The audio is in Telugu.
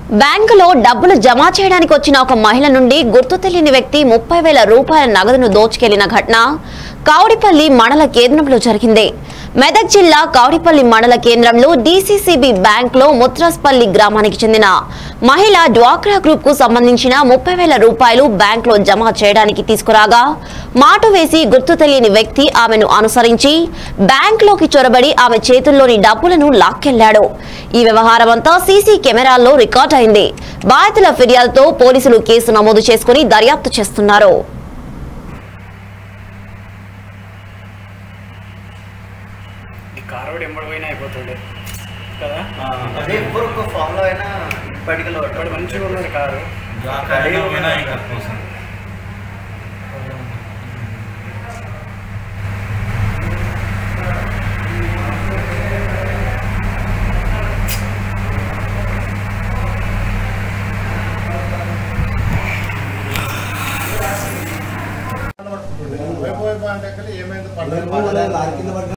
బ్యాంకులో డబ్బులు జమ చేయడానికి వచ్చిన ఒక మహిళ నుండి గుర్తు తెలియని వ్యక్తి ముప్పై వేల రూపాయల నగదును దోచుకెళ్లిన ఘటన కౌడిపల్లి మండల కేంద్రంలో జరిగింది మెదక్ జిల్లా కౌడిపల్లి మండల కేంద్రంలో డీసీసీబీ బ్యాంక్ లో ముత్రస్పల్లి గ్రామానికి చెందిన మహిళ డ్వాక్రా గ్రూప్ కు సంబంధించిన ముప్పై వేల రూపాయలు బ్యాంక్ లో జమ చేయడానికి తీసుకురాగా మాటు వేసి గుర్తు తెలియని వ్యక్తి ఆమెను అనుసరించి బ్యాంక్ లోకి చొరబడి ఆమె చేతుల్లోని డబ్బులను లాక్కెళ్లాడు ఈ వ్యవహారం అంతా సీసీ కెమెరాల్లో రికార్డ్ అయింది బాధితుల ఫిర్యాదుతో పోలీసులు కేసు నమోదు చేసుకుని దర్యాప్తు చేస్తున్నారు ఈ కారు కూడా ఎంబడి పోయినా అయిపోతుండే కదా అదే ఎవ్వరు ఒక ఫామ్ లో అయినా ఇప్పటికలో వాడు మంచిగా ఉన్నది కారు వినాయక కోసం వైపు వైపు అంటే ఏమైంది పడ్డది